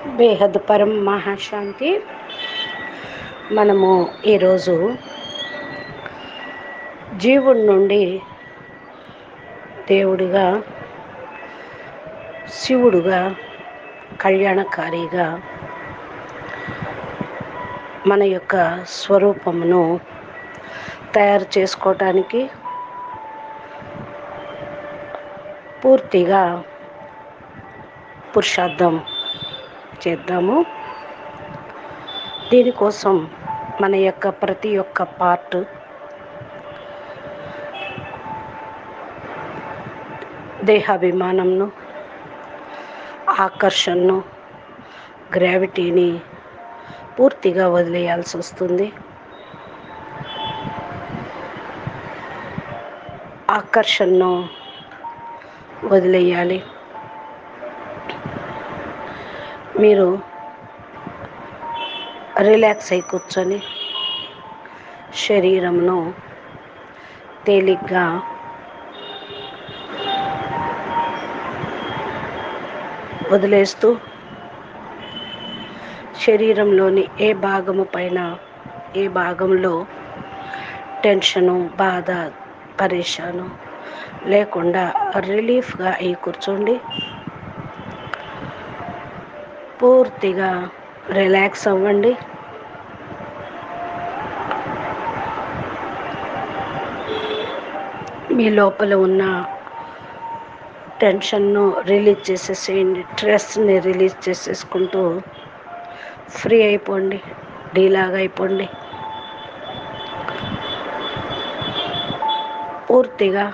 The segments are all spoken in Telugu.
బేహద్ పరం మహాశాంతి మనము ఈరోజు జీవుడి నుండి దేవుడిగా శివుడుగా కళ్యాణకారిగా మన యొక్క స్వరూపమును తయారు చేసుకోవటానికి పూర్తిగా పురుషార్థం చేద్దాము దీనికోసం మన యొక్క ప్రతి ఒక్క పార్ట్ దేహాభిమానంను ఆకర్షణను గ్రావిటీని పూర్తిగా వదిలేయాల్సి వస్తుంది ఆకర్షణను వదిలేయాలి మీరు రిలాక్స్ అయి కూర్చొని శరీరంను తేలిగ్గా వదిలేస్తూ శరీరంలోని ఏ భాగము పైన ఏ భాగంలో టెన్షను బాధ పరేషాను లేకుండా రిలీఫ్గా అయి కూర్చోండి పూర్తిగా రిలాక్స్ అవ్వండి మీ లోపల ఉన్న టెన్షన్ను రిలీజ్ చేసేసేయండి స్ట్రెస్ని రిలీజ్ చేసేసుకుంటూ ఫ్రీ అయిపోండి డీలాగా అయిపోండి పూర్తిగా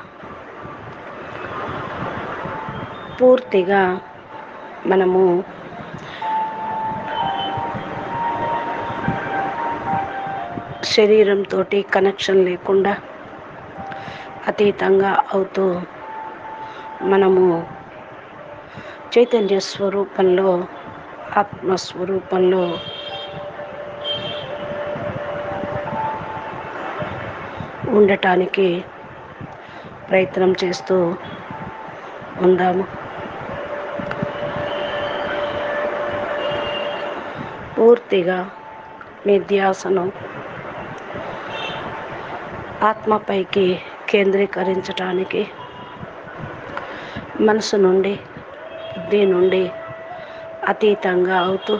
పూర్తిగా మనము శరీరంతో కనెక్షన్ లేకుండా అతీతంగా అవుతూ మనము చైతన్య స్వరూపంలో ఆత్మస్వరూపంలో ఉండటానికి ప్రయత్నం చేస్తూ ఉందాము పూర్తిగా మీ ధ్యాసను ఆత్మపైకి కేంద్రీకరించటానికి మనసు నుండి బుద్ధి నుండి అతీతంగా అవుతూ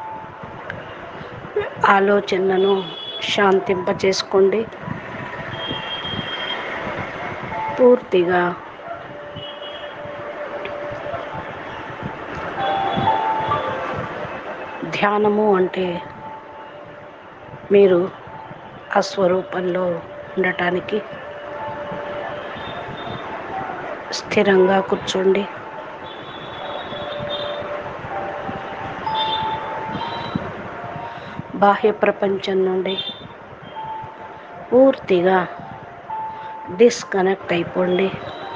ఆలోచనను శాంతింపచేసుకోండి పూర్తిగా ధ్యానము అంటే మీరు ఆ స్వరూపంలో ఉండటానికి స్థిరంగా కూర్చోండి బాహ్య ప్రపంచం నుండి పూర్తిగా డిస్కనెక్ట్ అయిపోండి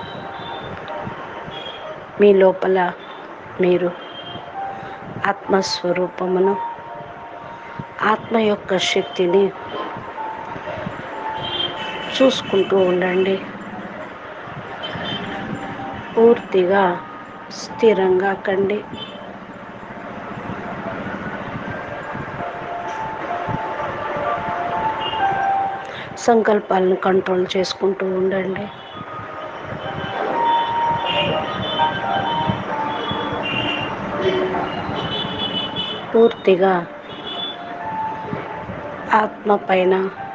మీ లోపల మీరు ఆత్మస్వరూపమును ఆత్మ యొక్క శక్తిని చూసుకుంటూ ఉండండి పూర్తిగా స్థిరంగా కండి సంకల్పాలను కంట్రోల్ చేసుకుంటూ ఉండండి పూర్తిగా ఆత్మ పైన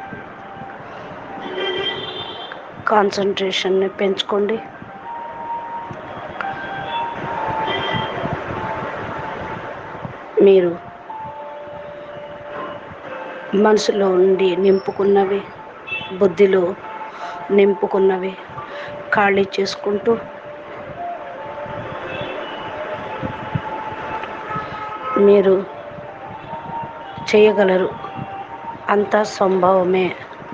కాన్సన్ట్రేషన్ని పెంచుకోండి మీరు మనసులో ఉండి నింపుకున్నవి బుద్ధిలో నింపుకున్నవి ఖాళీ చేసుకుంటూ మీరు చేయగలరు అంతా సంభవమే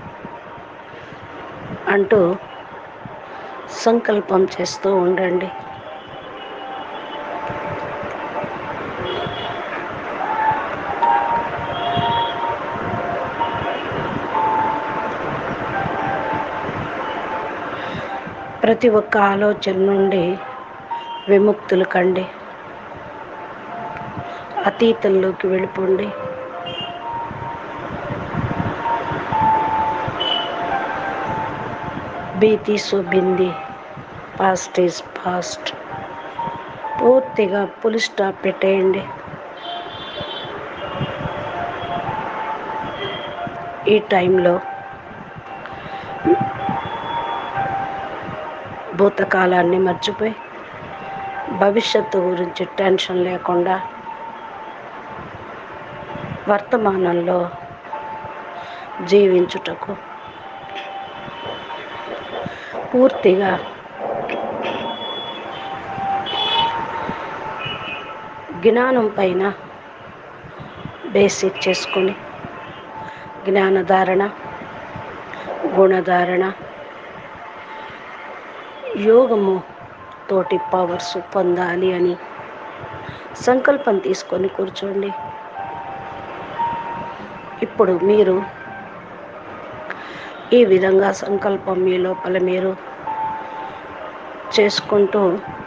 అంటూ సంకల్పం చేస్తూ ఉండండి ప్రతి ఒక్క ఆలోచన నుండి విముక్తులు కండి అతీతంలోకి వెళ్ళిపోండి భీతి సుబింది పాస్ట్ ఈజ్ పాస్ట్ పూర్తిగా పులి స్టాప్ పెట్టేయండి ఈ టైంలో భూతకాలాన్ని మర్చిపోయి భవిష్యత్తు గురించి టెన్షన్ లేకుండా వర్తమానంలో జీవించుటకు పూర్తిగా జ్ఞానం పైన బేసిక్ చేసుకొని జ్ఞానధారణ గుణధారణ యోగము తోటి పవర్స్ పొందాలి అని సంకల్పం తీసుకొని కూర్చోండి ఇప్పుడు మీరు ఈ విధంగా సంకల్పం మీ లోపల మీరు చేసుకుంటూ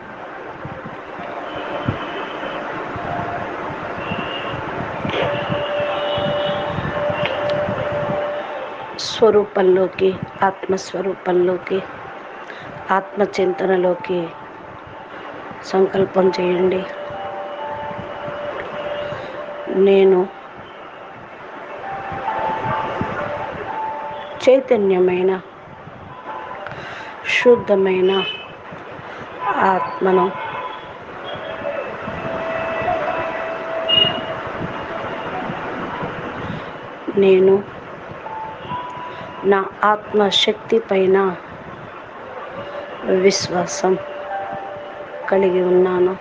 స్వరూపంలోకి ఆత్మస్వరూపంలోకి ఆత్మచింతనలోకి సంకల్పం చేయండి నేను చైతన్యమైన శుద్ధమైన ఆత్మను నేను నా ఆత్మశక్తి పైన విశ్వాసం కలిగి ఉన్నాను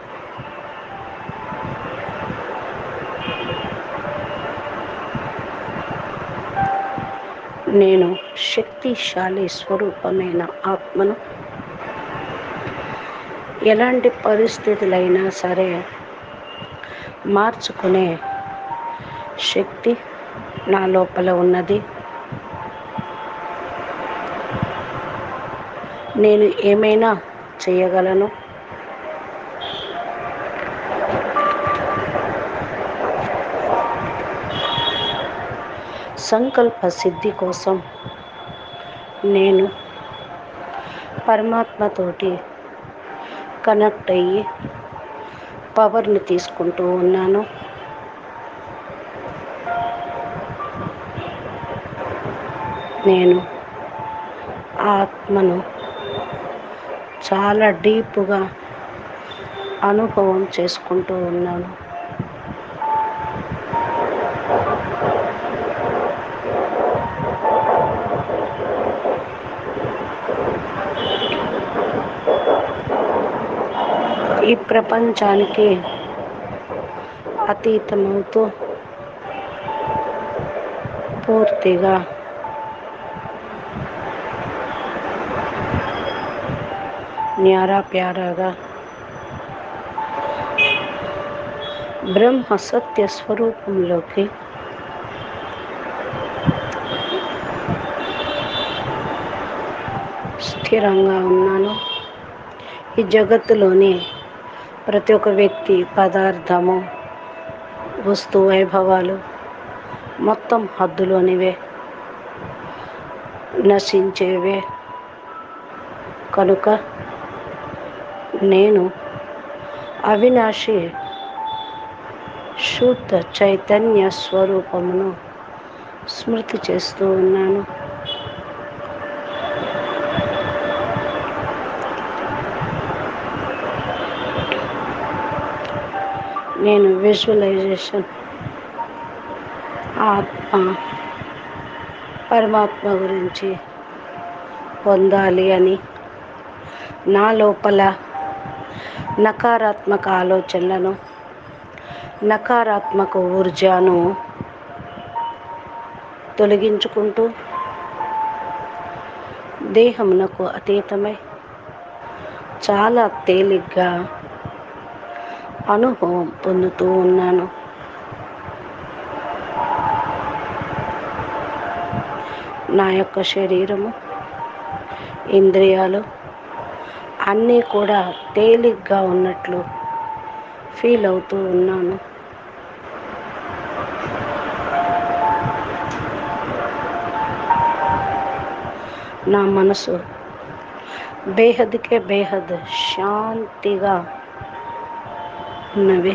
నేను శక్తిశాలి స్వరూపమైన ఆత్మను ఎలాంటి పరిస్థితులైనా సరే మార్చుకునే శక్తి నా లోపల ఉన్నది నేను ఏమైనా చేయగలను సంకల్ప సిద్ధి కోసం నేను పరమాత్మతోటి కనెక్ట్ అయ్యి పవర్ని తీసుకుంటూ ఉన్నాను నేను ఆత్మను చాలా డీప్గా అనుభవం చేసుకుంటూ ఉన్నాను ఈ ప్రపంచానికి అతీతమవుతూ పూర్తిగా న్యారా ప్యారాగా బ్రహ్మ సత్య స్వరూపంలోకి స్థిరంగా ఉన్నాను ఈ జగత్తులోని ప్రతి ఒక్క వ్యక్తి పదార్థము వస్తు వైభవాలు మొత్తం హద్దులోనివే నశించేవే కనుక నేను అవినాశి శుద్ధ చైతన్య స్వరూపమును స్మృతి చేస్తూ ఉన్నాను నేను విజువలైజేషన్ ఆత్మ పరమాత్మ గురించి పొందాలి అని నా లోపల నకారాత్మక ఆలోచనలను నకారాత్మక ఊర్జాను తొలగించుకుంటూ దేహమునకు అతీతమై చాలా తేలిగ్గా అనుభవం పొందుతూ ఉన్నాను నా యొక్క శరీరము ఇంద్రియాలు అన్నీ కూడా తేలిగ్గా ఉన్నట్లు ఫీల్ అవుతూ ఉన్నాను నా మనసు బేహద్కే బేహద్ శాంతిగా ఉన్నవి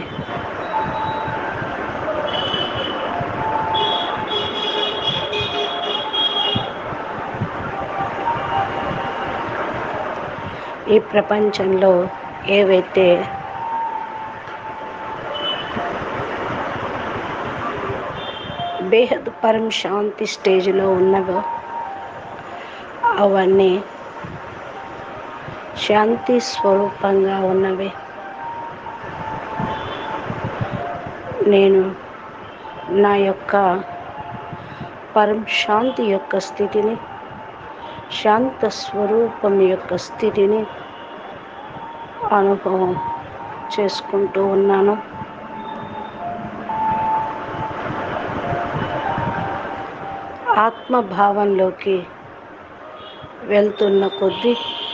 ఈ ప్రపంచంలో ఏవైతే బేహద్ పరం శాంతి స్టేజ్లో ఉన్నవో అవన్నీ శాంతి స్వరూపంగా ఉన్నవి నేను నా యొక్క పరం శాంతి యొక్క స్థితిని శాంత స్వరూపం యొక్క స్థితిని అనుభవం చేసుకుంటూ ఉన్నాను ఆత్మభావంలోకి వెళ్తున్న కొద్దీ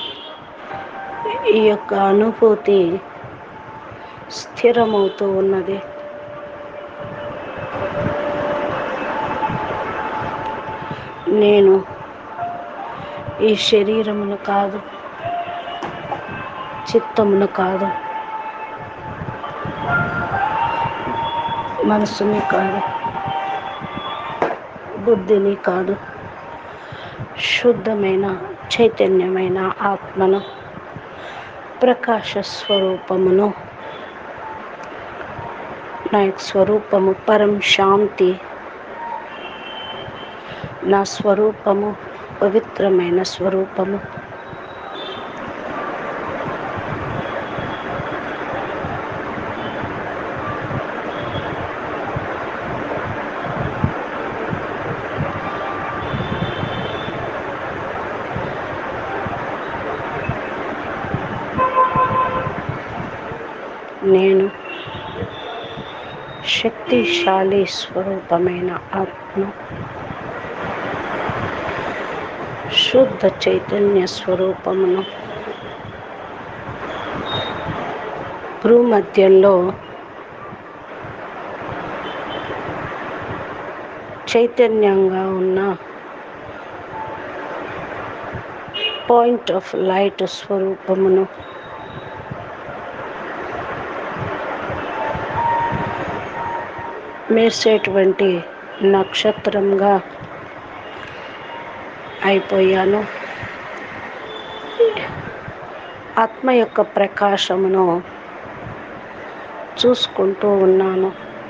ఈ యొక్క అనుభూతి స్థిరమవుతూ ఉన్నది నేను ఈ శరీరమును కాదు చిత్తమును కాదు మనసుని కాదు బుద్ధిని కాదు శుద్ధమైన చైతన్యమైన ఆత్మను ప్రకాశ స్వరూపమును నా యొక్క స్వరూపము పరం శాంతి నా స్వరూపము పవిత్రమైన స్వరూపము నేను శక్తిశాలి స్వరూపమైన ఆత్మ శుద్ధ చైతన్య స్వరూపమును భూమధ్యంలో చైతన్యంగా ఉన్న పాయింట్ ఆఫ్ లైట్ స్వరూపమును మెరిసేటువంటి నక్షత్రంగా అయిపోయాను ఆత్మ యొక్క ప్రకాశమును చూసుకుంటూ ఉన్నాను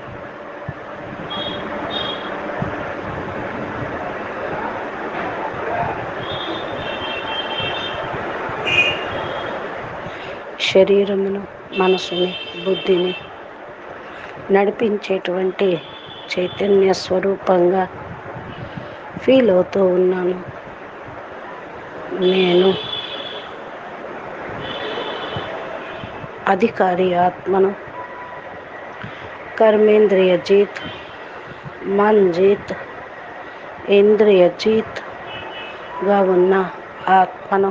శరీరమును మనసుని బుద్ధిని నడిపించేటువంటి చైతన్య స్వరూపంగా ఫీల్ అవుతూ ఉన్నాను నేను అధికారి ఆత్మను కర్మేంద్రియ జీత్ మన్ జీత్ ఇంద్రియ జీత్గా ఉన్న ఆత్మను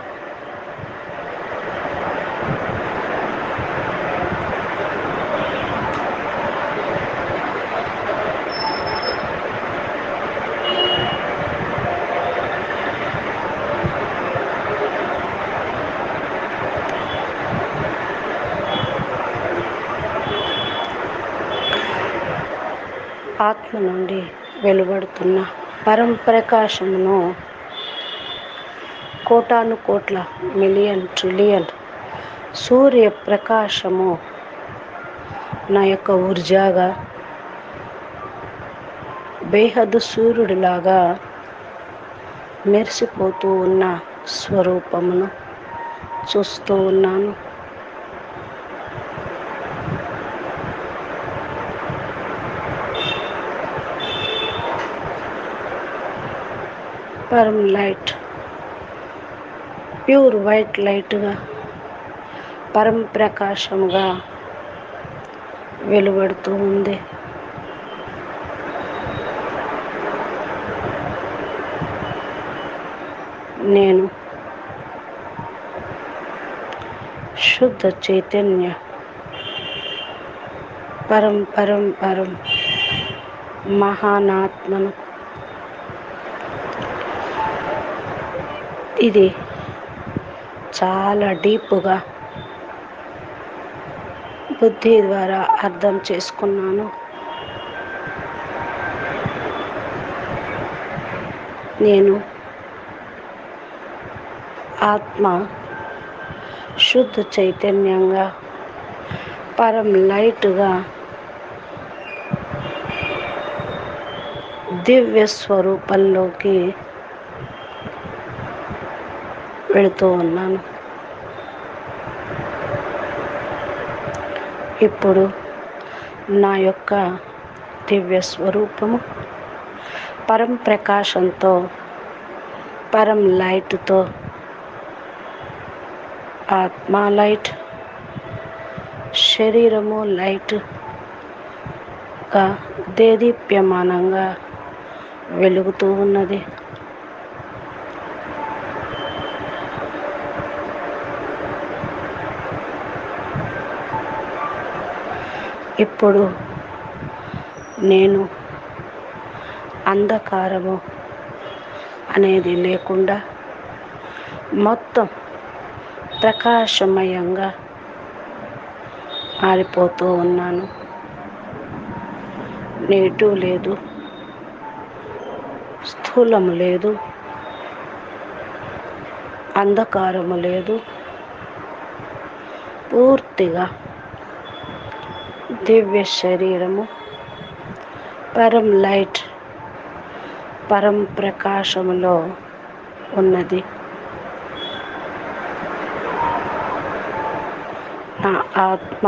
ఆత్మ నుండి వెలువడుతున్న పరం ప్రకాశమును కోటాను కోట్ల మిలియన్ ట్రిలియన్ సూర్య ప్రకాశము నా యొక్క ఊర్జాగా బేహద్దు సూర్యుడిలాగా మెరిసిపోతూ ఉన్న స్వరూపమును చూస్తూ ఉన్నాను పరం లైట్ ప్యూర్ వైట్ లైట్గా పరం ప్రకాశముగా వెలువడుతూ ఉంది నేను శుద్ధ చైతన్య పరం పరం పరం మహానాత్మను ఇది చాలా డీప్గా బుద్ధి ద్వారా అర్థం చేసుకున్నాను నేను ఆత్మ శుద్ధ చైతన్యంగా పరం లైట్గా దివ్య స్వరూపంలోకి వెళుతూ ఉన్నాను ఇప్పుడు నా యొక్క దివ్య స్వరూపము పరం ప్రకాశంతో పరం లైట్తో ఆత్మ లైట్ శరీరము లైట్గా దేదీప్యమానంగా వెలుగుతూ ఉన్నది ఇప్పుడు నేను అంధకారము అనేది లేకుండా మొత్తం ప్రకాశమయంగా మారిపోతూ ఉన్నాను నేటు లేదు స్థూలము లేదు అంధకారము లేదు పూర్తిగా దివ్య శరీరము పరం లైట్ పరం ప్రకాశములో ఉన్నది నా ఆత్మ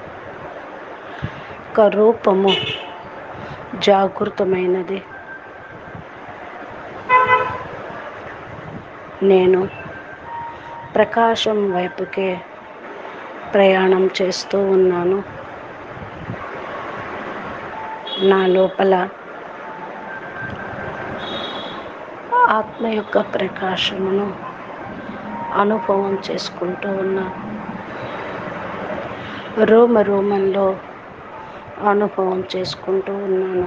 ఒక రూపము జాగృతమైనది నేను ప్రకాశం వైపుకే ప్రయాణం చేస్తూ ఉన్నాను నా లోపల ఆత్మ యొక్క ప్రకాశమును అనుభవం చేసుకుంటూ ఉన్నాను రోమ రోమంలో అనుభవం చేసుకుంటూ ఉన్నాను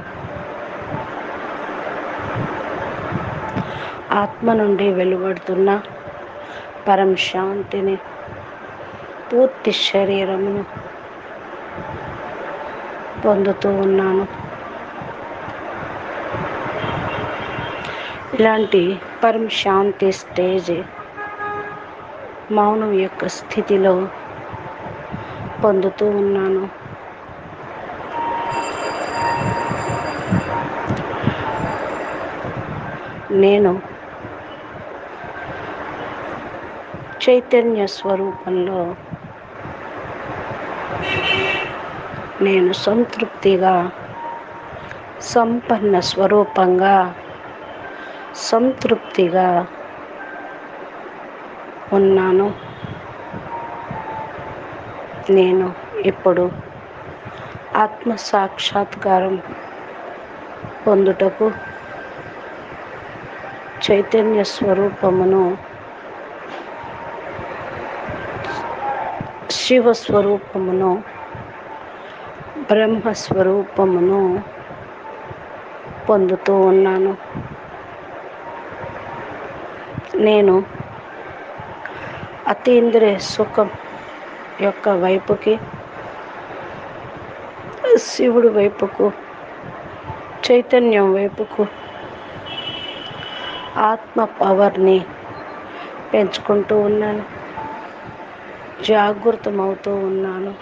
ఆత్మ నుండి వెలువడుతున్న పరం శాంతిని పూర్తి శరీరమును పొందుతూ ఉన్నాను ఇలాంటి పరం శాంతి స్టేజ్ మౌనం యొక్క స్థితిలో పొందుతూ ఉన్నాను నేను చైతన్య స్వరూపంలో నేను సంతృప్తిగా సంపన్న స్వరూపంగా సంతృప్తిగా ఉన్నాను నేను ఇప్పుడు ఆత్మ సాక్షాత్కారం పొందుటకు చైతన్య స్వరూపమును శివ స్వరూపమును బ్రహ్మస్వరూపమును పొందుతూ ఉన్నాను నేను అతీంద్రియ సుఖం యొక్క వైపుకి శివుడి వైపుకు చైతన్యం వైపుకు ఆత్మ పవర్ని పెంచుకుంటూ ఉన్నాను జాగృతమవుతూ ఉన్నాను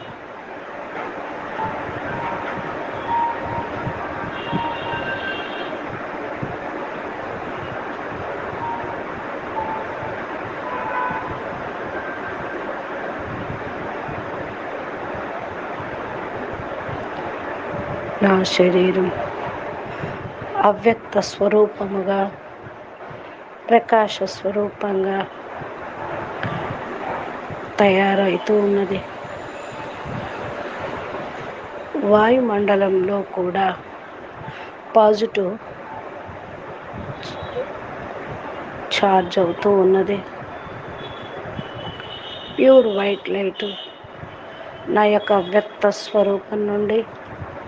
నా శరీరం అవ్యక్త స్వరూపముగా ప్రకాశ స్వరూపంగా తయారవుతూ ఉన్నది వాయుమండలంలో కూడా పాజిటివ్ ఛార్జ్ అవుతూ ఉన్నది ప్యూర్ వైట్ లైట్ నా యొక్క వ్యక్త స్వరూపం నుండి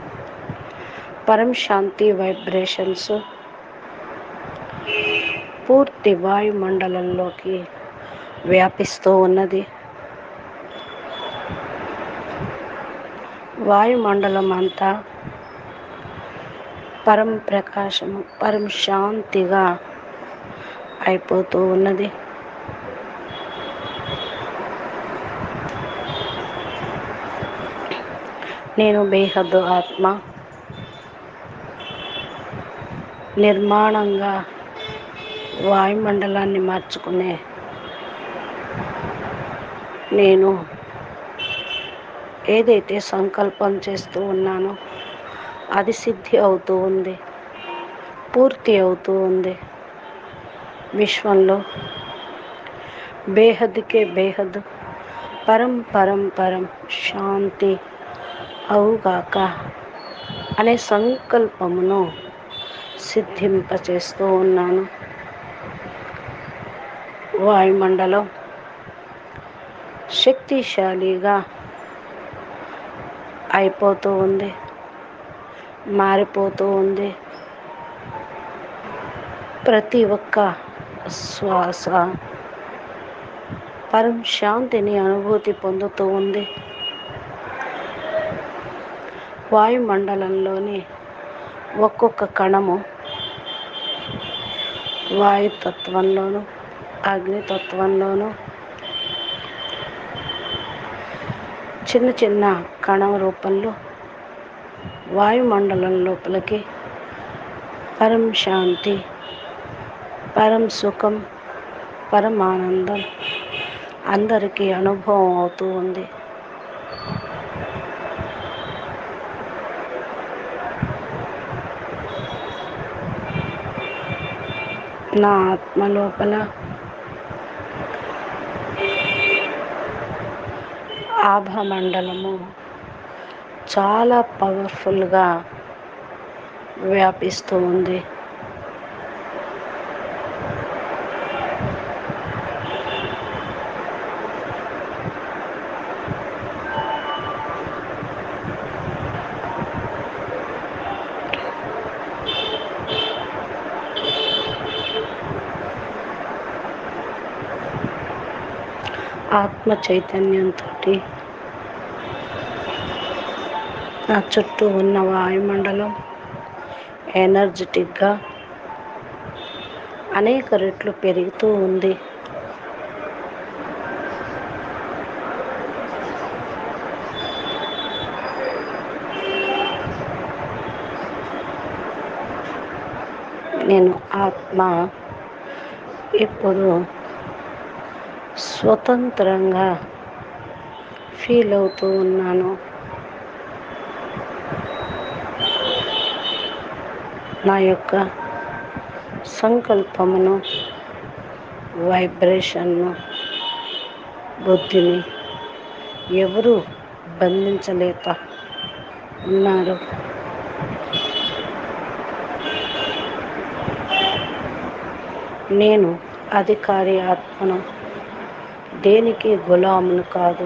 పరం శాంతి వైబ్రేషన్స్ పూర్తి వాయుమండలంలోకి వ్యాపిస్తూ ఉన్నది వాయుమండలం అంతా పరం ప్రకాశము పరం శాంతిగా అయిపోతూ ఉన్నది నేను బేహద్దు ఆత్మ నిర్మాణంగా వాయుమండలాన్ని మార్చుకునే నేను ఏదైతే సంకల్పం చేస్తూ ఉన్నానో అది సిద్ధి అవుతూ ఉంది పూర్తి అవుతూ ఉంది విశ్వంలో బేహద్కే బేహద్ పరం పరం పరం శాంతి అవుగాక అనే సంకల్పమును సిద్ధింపచేస్తూ ఉన్నాను వాయుమండలం శక్తిశాలిగా అయిపోతూ ఉంది మారిపోతూ ఉంది ప్రతి ఒక్క శ్వాస పరం శాంతిని అనుభూతి పొందుతూ ఉంది వాయుమండలంలోని ఒక్కొక్క కణము వాయుతత్వంలోను అగ్నితత్వంలోను చిన్న చిన్న కణం రూపంలో వాయుమండలం లోపలికి పరం శాంతి పరం సుఖం పరమానందం అందరికీ అనుభవం అవుతూ ఉంది నా ఆత్మ లోపల ఆభమండలము చాలా పవర్ఫుల్గా వ్యాపిస్తూ ఉంది ఆత్మ చైతన్యంతో నా చుట్టూ ఉన్న వాయుమండలం ఎనర్జెటిక్గా అనేక రెట్లు పెరుగుతూ ఉంది నేను ఆత్మ ఇప్పుడు స్వతంత్రంగా ఫీల్ అవుతూ ఉన్నాను నా యొక్క సంకల్పమును వైబ్రేషన్ను బుద్ధిని ఎవరు బంధించలేక ఉన్నారు నేను అధికారి ఆత్మను దేనికి గులామును కాదు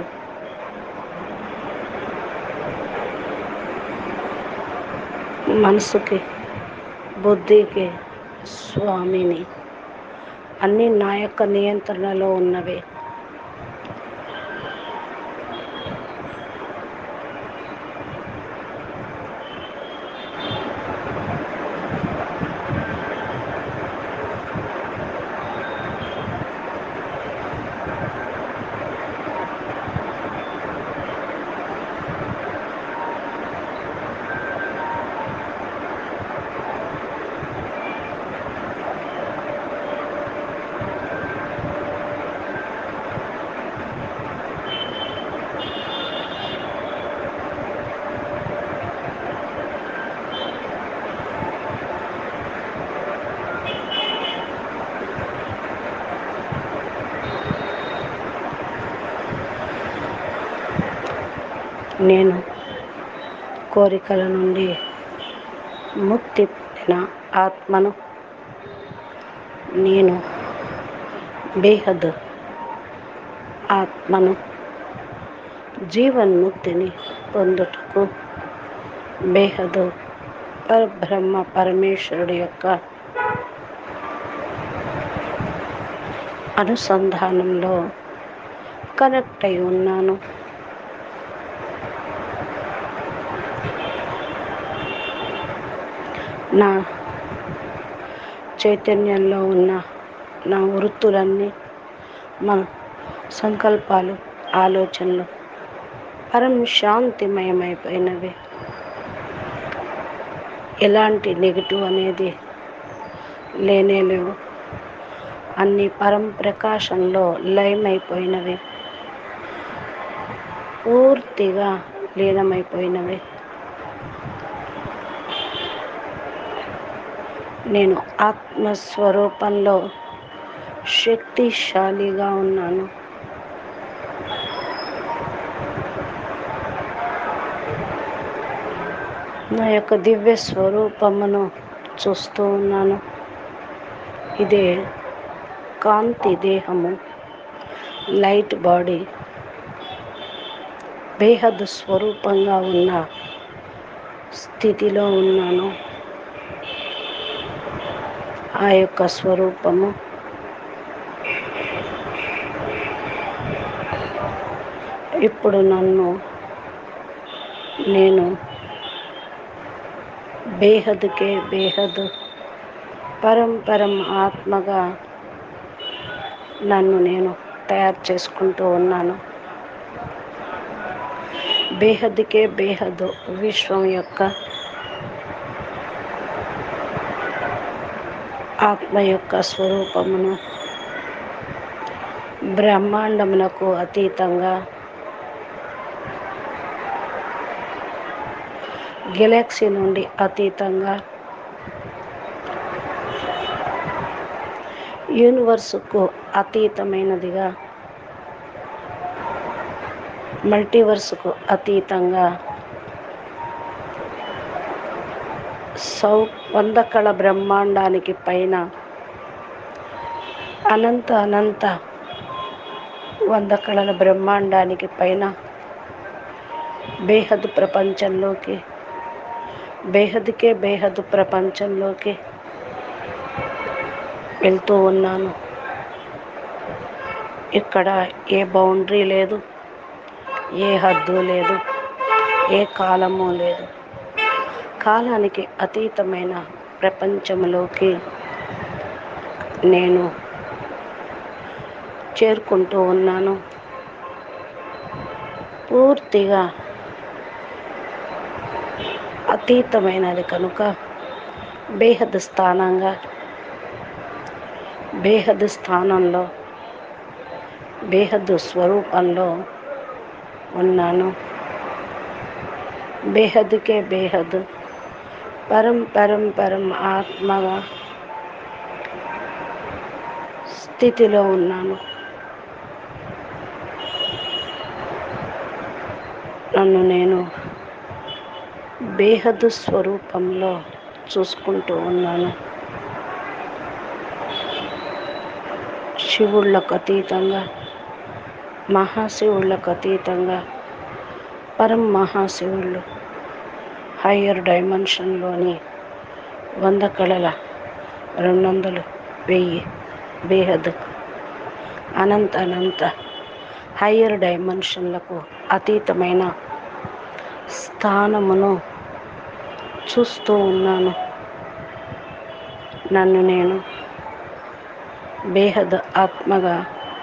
మనసుకి బుద్ధికి స్వామిని అన్నీ నా యొక్క నియంత్రణలో ఉన్నవే నేను కోరికల నుండి ముక్తి పొందిన ఆత్మను నేను బేహద్ ఆత్మను జీవన్ముక్తిని పొందుటకు బేహద్ పరబ్రహ్మ పరమేశ్వరుడి యొక్క అనుసంధానంలో కనెక్ట్ అయి ఉన్నాను నా చైతన్యంలో ఉన్న నా వృత్తులన్నీ మన సంకల్పాలు ఆలోచనలు పరం శాంతిమయమైపోయినవి ఎలాంటి నెగిటివ్ అనేది లేనే లేవు అన్ని పరం ప్రకాశంలో లయమైపోయినవి పూర్తిగా లీనమైపోయినవి నేను ఆత్మస్వరూపంలో శక్తిశాలిగా ఉన్నాను నా యొక్క దివ్య స్వరూపమును చూస్తూ ఉన్నాను ఇదే కాంతి దేహము లైట్ బాడీ బేహద్ స్వరూపంగా ఉన్న స్థితిలో ఉన్నాను ఆ యొక్క స్వరూపము ఇప్పుడు నన్ను నేను బేహద్కే బేహద్ పరం పరం ఆత్మగా నన్ను నేను తయారు చేసుకుంటూ ఉన్నాను బేహద్కే బేహద్ విశ్వం యొక్క ఆత్మ యొక్క స్వరూపమును బ్రహ్మాండమునకు అతీతంగా గెలాక్సీ నుండి అతీతంగా యూనివర్సుకు అతీతమైనదిగా మల్టీవర్సుకు అతీతంగా సౌ వంద కళ బ్రహ్మాండానికి పైన అనంత అనంత వంద కళల బ్రహ్మాండానికి పైన బేహద్ ప్రపంచంలోకి బేహద్కే బేహద్ ప్రపంచంలోకి వెళ్తూ ఉన్నాను ఇక్కడ ఏ బౌండరీ లేదు ఏ హద్దు లేదు ఏ కాలము లేదు కాలానికి అతీతమైన ప్రపంచంలోకి నేను చేరుకుంటూ ఉన్నాను పూర్తిగా అతీతమైనది కనుక బేహద్ స్థానంగా బేహద్ స్థానంలో బేహద్ స్వరూపంలో ఉన్నాను బేహద్కే బేహద్ పరం పరం పరం ఆత్మగా స్థితిలో ఉన్నాను నన్ను నేను బేహద్ స్వరూపంలో చూసుకుంటూ ఉన్నాను శివుళ్ళకు అతీతంగా మహాశివుళ్ళకు అతీతంగా పరం మహాశివుళ్ళు హయ్యర్ డైమెన్షన్లోని వంద కళల రెండు వందలు వెయ్యి బేహద్ అనంత అనంత హయ్యర్ డైమెన్షన్లకు అతీతమైన స్థానమును చూస్తూ ఉన్నాను నన్ను నేను బేహద్ ఆత్మగా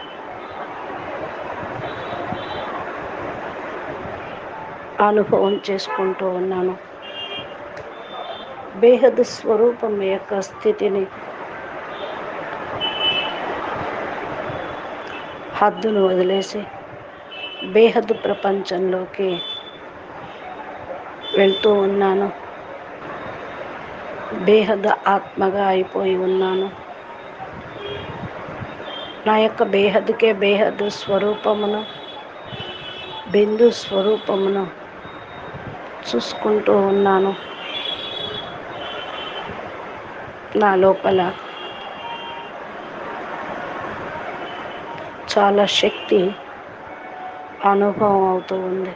అనుభవం చేసుకుంటూ ఉన్నాను బేహద్ స్వరూపం యొక్క స్థితిని హద్దును వదిలేసి బేహద్ ప్రపంచంలోకి వెళ్తూ ఉన్నాను బేహద్ ఆత్మగా అయిపోయి ఉన్నాను నా యొక్క బేహద్కే బేహద్ స్వరూపమును బిందు స్వరూపమును చూసుకుంటూ ఉన్నాను నా లోపల చాలా శక్తి అనుభవం అవుతూ ఉంది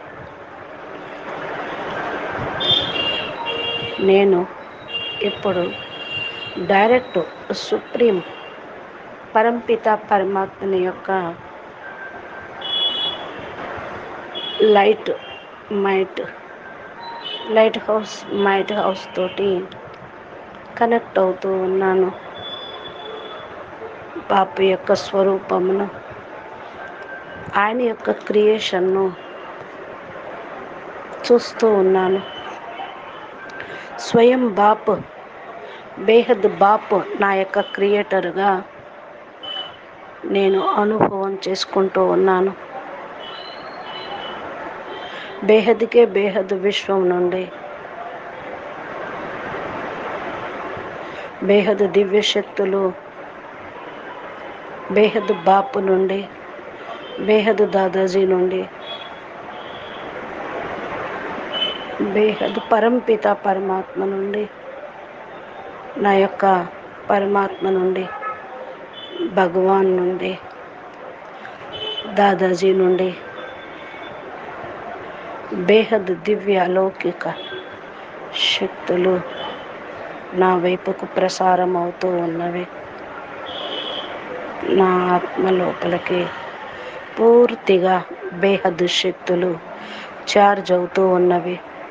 నేను ఇప్పుడు డైరెక్ట్ సుప్రీం పరంపిత పరమాత్మని యొక్క light might light house might house తోటి కనెక్ట్ అవుతూ ఉన్నాను బాపు యొక్క స్వరూపమును ఆయన యొక్క క్రియేషన్ను చూస్తూ ఉన్నాను స్వయం బాపు బేహద్ బాపు నా యొక్క క్రియేటర్గా నేను అనుభవం చేసుకుంటూ ఉన్నాను బేహద్కే బేహద్ విశ్వం నుండి బేహద్ దివ్య శక్తులు బేహద్ బాపు నుండి బేహద్ దాదాజీ నుండి బేహద్ పరంపిత పరమాత్మ నుండి నా యొక్క పరమాత్మ నుండి భగవాన్ నుండి దాదాజీ నుండి బేహద్ దివ్య అలౌకిక శక్తులు నా వైపుకు ప్రసారం అవుతూ ఉన్నవి నా ఆత్మ లోపలికి పూర్తిగా బేహద్ శక్తులు చార్జ్ అవుతూ ఉన్నవి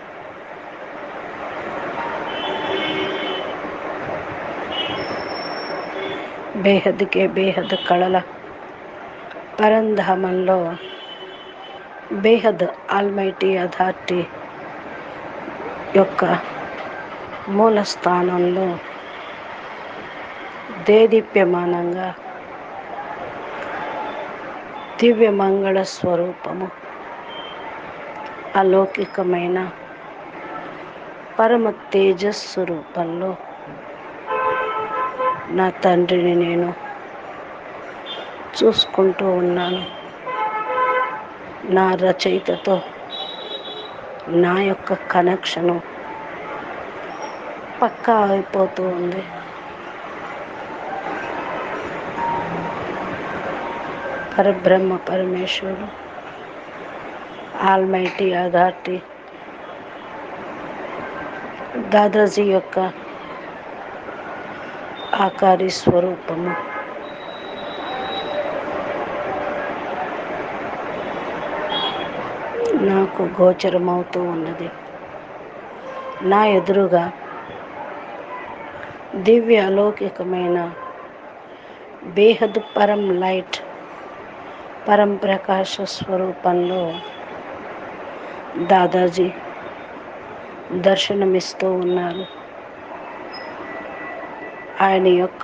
బేహద్కే బేహద్ కళల పరంధామంలో బేహద్ ఆల్మైటీ అథారిటీ యొక్క మూల స్థానంలో దేదీప్యమానంగా దివ్య మంగళ స్వరూపము అలౌకికమైన పరమ తేజస్సు రూపంలో నా తండ్రిని నేను చూసుకుంటూ ఉన్నాను నా రచయితతో నా యొక్క కనెక్షను పక్కా అయిపోతూ ఉంది పరబ్రహ్మ పరమేశ్వరుడు ఆల్మైటీ అథారిటీ దాదాజీ యొక్క ఆకారి స్వరూపము నాకు గోచరమవుతూ ఉన్నది నా ఎదురుగా దివ్య అలౌకికమైన బేహద్ పరం లైట్ పరం ప్రకాశ స్వరూపంలో దాదాజీ దర్శనమిస్తూ ఉన్నారు ఆయన యొక్క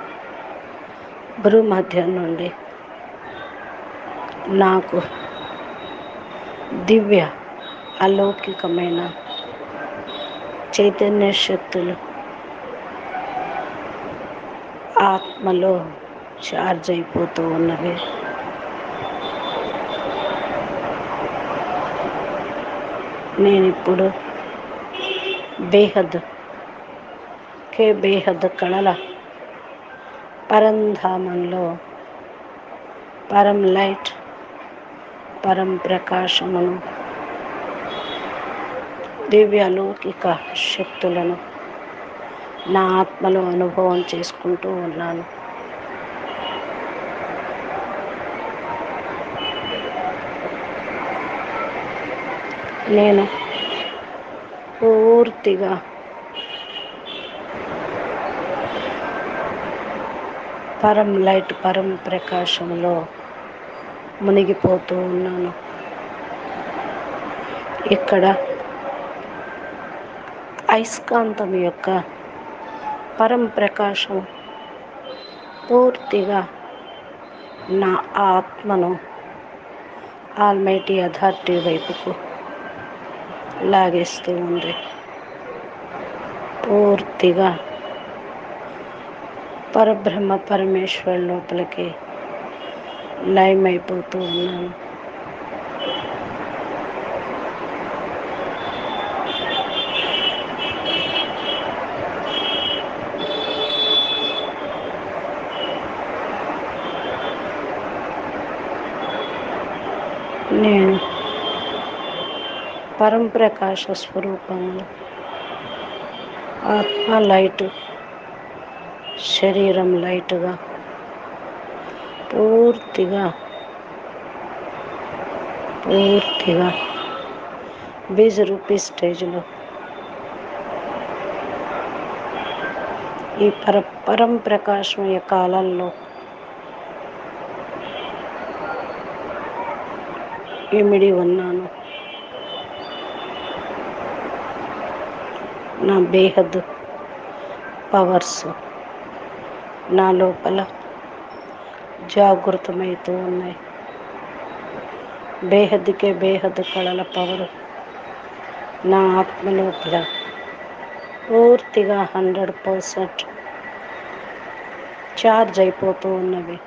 భూమధ్యం నుండి నాకు దివ్య అలౌకికమైన చైతన్య శక్తులు ఆత్మలో చార్జ్ అయిపోతూ ఉన్నవి నేను ఇప్పుడు బేహద్ కే బేహద్ కళల పరంధామంలో పరం లైట్ పరం ప్రకాశమును దివ్య అలౌకిక శక్తులను నా ఆత్మలో అనుభవం చేసుకుంటూ ఉన్నాను నేను పూర్తిగా పరం లైట్ పరం ప్రకాశంలో మునిగిపోతూ ఉన్నాను ఇక్కడ అయస్కాంతం యొక్క పరం ప్రకాశం పూర్తిగా నా ఆత్మను ఆల్మైటీ అథారిటీ వైపుకు లాగేస్తూ ఉంది పూర్తిగా పరబ్రహ్మ పరమేశ్వర్ లోపలికి లయమైపోతూ ఉన్నాను నేను పరంప్రకాశ స్వరూపంలో ఆత్మ లైట్ శరీరం లైట్గా పూర్తిగా పూర్తిగా బీజ్ రూపీ స్టేజ్లో ఈ పర పరం ప్రకాశం యొక్క కాలంలో ఇమిడి ఉన్నాను నా బేహద్ పవర్స్ నా లోపల జాగృతమవుతూ ఉన్నాయి బేహద్దుకే బేహద్దు కళల పవర్ నా ఆత్మ లోపల పూర్తిగా హండ్రెడ్ పర్సెంట్ ఛార్జ్ అయిపోతూ ఉన్నవి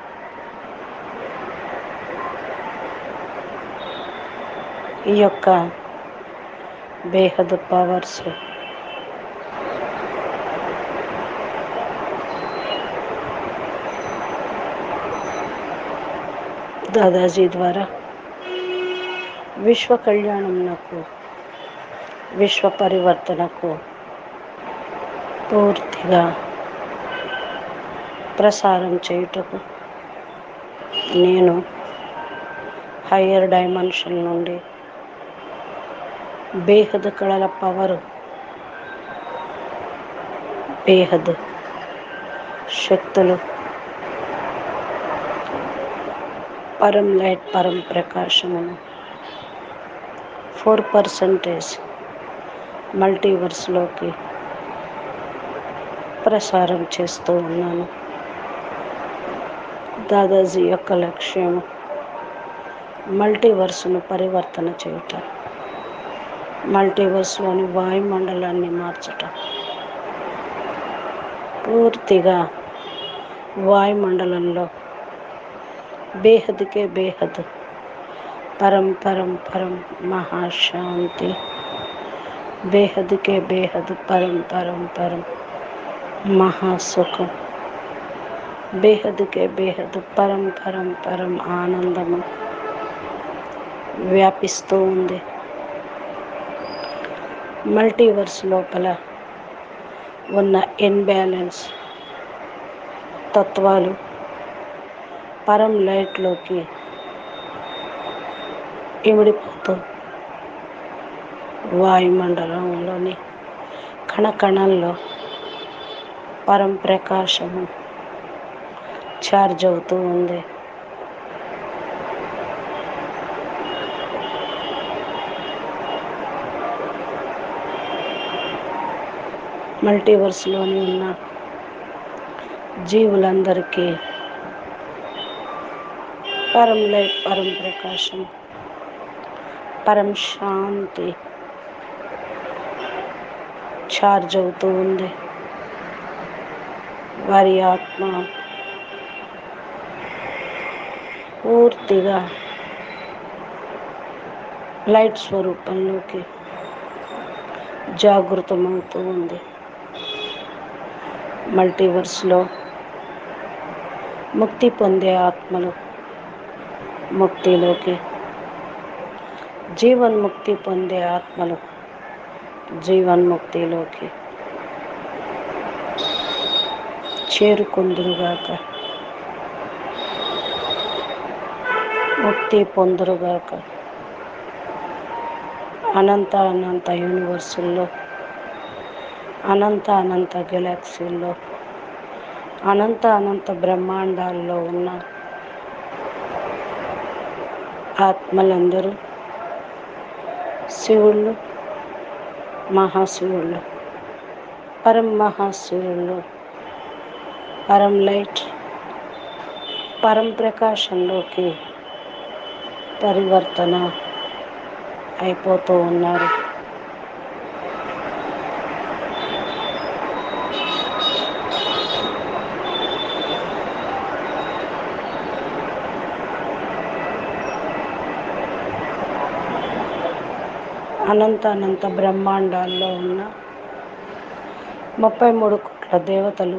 ఈ యొక్క బేహద్ పవర్స్ దాదాజీ ద్వారా విశ్వ కళ్యాణం నాకు విశ్వ పరివర్తనకు పూర్తిగా ప్రసారం చేయుటకు నేను హయ్యర్ డైమెన్షన్ నుండి బేహద్ కళల పవర్ బేహద్ శక్తులు పరం లైట్ పరం ప్రకాశమును ఫోర్ పర్సంటేజ్ మల్టీవర్స్లోకి ప్రసారం చేస్తూ ఉన్నాను దాదాజీ యొక్క లక్ష్యం మల్టీవర్స్ను పరివర్తన చేయటం మల్టీవర్స్లోని వాయుమండలాన్ని మార్చటం పూర్తిగా వాయుమండలంలో బేహద్కే బేహద్ పరం పరం పరం మహాశాంతి బేహద్కే బేహద్ పరం పరం పరం మహాసుఖం బేహద్కే బేహద్ పరం పరం పరం ఆనందము వ్యాపిస్తూ ఉంది మల్టీవర్స్ లోపల ఉన్న ఇన్బ్యాలెన్స్ తత్వాలు పరం లైట్లోకి ఇమిడిపోతూ వాయుమండలంలోని కణకణంలో పరం ప్రకాశము ఛార్జ్ అవుతూ ఉంది మల్టీవర్స్లోని ఉన్న జీవులందరికీ పరం లైట్ పరం ప్రకాశం పరం శాంతి ఛార్జ్ అవుతూ ఉంది వారి ఆత్మ పూర్తిగా లైట్ స్వరూపంలోకి జాగృతమవుతూ ఉంది మల్టీవర్స్లో ముక్తి పొందే ఆత్మలు ముక్తిలోకి జీవన్ముక్తి పొందే ఆత్మలు జీవన్ముక్తిలోకి చేరుకుందురుగాక ముక్తి పొందురుగాక అనంత అనంత యూనివర్సుల్లో అనంత అనంత గెలాక్సీల్లో అనంత అనంత బ్రహ్మాండాల్లో ఉన్న ఆత్మలందరూ శివుళ్ళు మహాశివుళ్ళు పరం మహాశివుళ్ళు పరం లైట్ పరం ప్రకాశంలోకి పరివర్తన అయిపోతూ ఉన్నారు అనంత అనంత బ్రహ్మాండాల్లో ఉన్న ముప్పై మూడు కోట్ల దేవతలు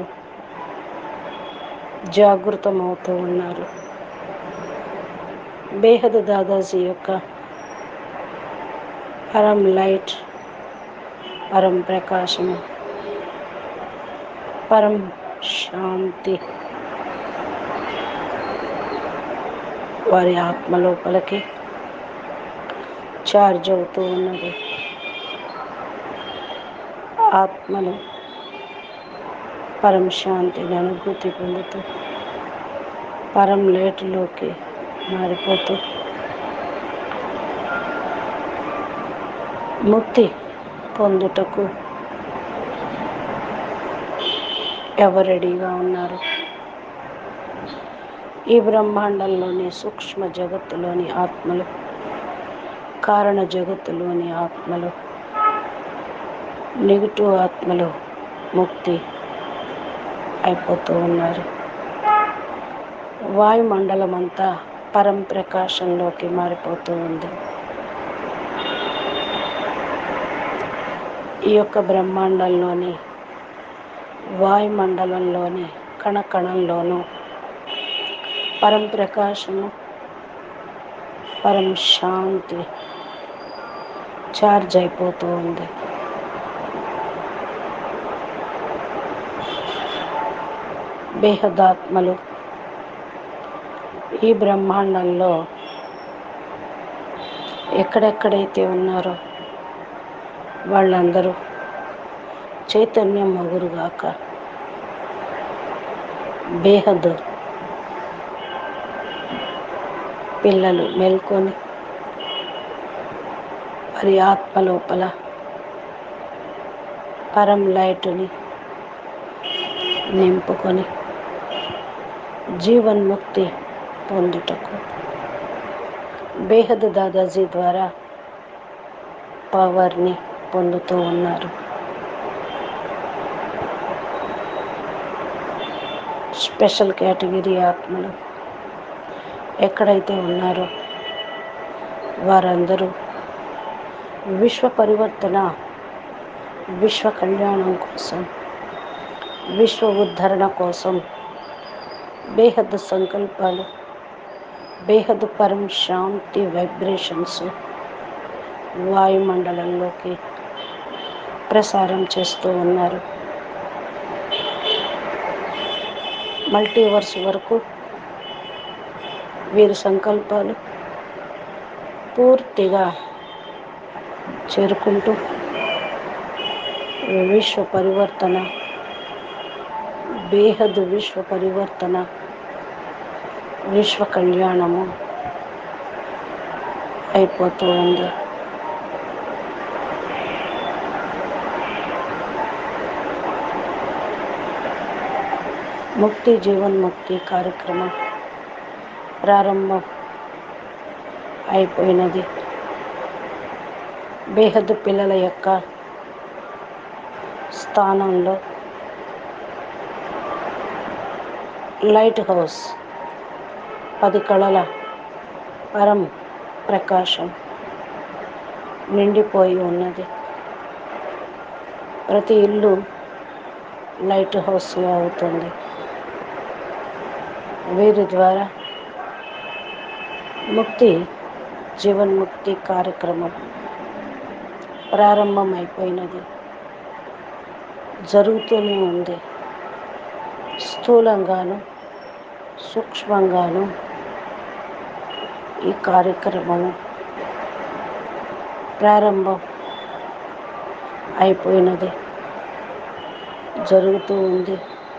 జాగృతమవుతూ ఉన్నారు బేహద్ దాదాజీ యొక్క పరం లైట్ పరం ప్రకాశము పరం శాంతి వారి ఆత్మ లోపలికి చార్జ్ అవుతూ ఉన్నది ఆత్మలు పరం శాంతిని అనుభూతి పొందుతూ పరం లేటులోకి మారిపోతూ ముక్తి పొందుటకు ఎవరు రెడీగా ఉన్నారు ఈ బ్రహ్మాండంలోని సూక్ష్మ జగత్తులోని ఆత్మలు కారణ జగత్తులోని ఆత్మలు నెగిటివ్ ఆత్మలు ముక్తి అయిపోతూ ఉన్నారు వాయుమండలం అంతా పరం ప్రకాశంలోకి మారిపోతూ ఉంది ఈ యొక్క బ్రహ్మాండంలోని వాయుమండలంలోని కణ కణంలోనూ పరం ప్రకాశము పరం శాంతి చార్జ్ అయిపోతూ ఉంది బేహదాత్మలు ఈ బ్రహ్మాండంలో ఎక్కడెక్కడైతే ఉన్నారో వాళ్ళందరూ చైతన్యం మగురుగాక బేహద్ పిల్లలు మేల్కొని వారి ఆత్మ లోపల పరం లైటుని నింపుకొని జీవన్ముక్తి పొందుటకు బేహద్ దాదాజీ ద్వారా పవర్ని పొందుతూ ఉన్నారు స్పెషల్ కేటగిరీ ఆత్మలు ఎక్కడైతే ఉన్నారో వారందరూ విశ్వ పరివర్తన విశ్వ కళ్యాణం కోసం విశ్వ ఉద్ధరణ కోసం బేహద్ సంకల్పాలు బేహద్ పరం శాంతి వైబ్రేషన్స్ వాయుమండలంలోకి ప్రసారం చేస్తూ ఉన్నారు మల్టీవర్స్ వరకు వీరి సంకల్పాలు పూర్తిగా చేరుకుంటూ విశ్వ పరివర్తన బేహద్ విశ్వ పరివర్తన విశ్వ కళ్యాణము అయిపోతూ ఉంది ముక్తి జీవన్ముక్తి కార్యక్రమం ప్రారంభం అయిపోయినది బేహద్ పిల్లల యొక్క స్థానంలో లైట్ హౌస్ పది కళల పరం ప్రకాశం నిండిపోయి ఉన్నది ప్రతి ఇల్లు లైట్ హౌస్గా అవుతుంది వీరి ద్వారా ముక్తి జీవన్ముక్తి కార్యక్రమం ప్రారంభమైపోయినది జరుగుతూనే ఉంది స్థూలంగాను సూక్ష్మంగాను ఈ కార్యక్రమము ప్రారంభం అయిపోయినది జరుగుతూ ఉంది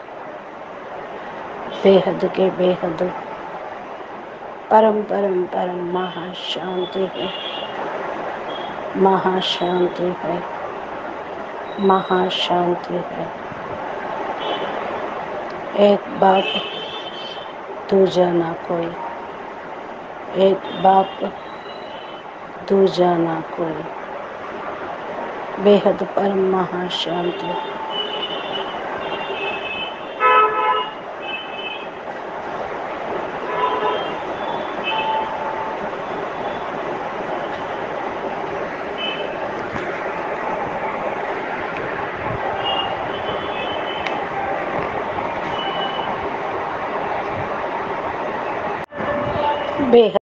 బేహద్కే బేహద్ परम परम परम महाशांति है महाशांति है महाशांति है एक बाप दूजा ना कोई एक बाप दूजा ना कोई बेहद परम महाशांति बेहद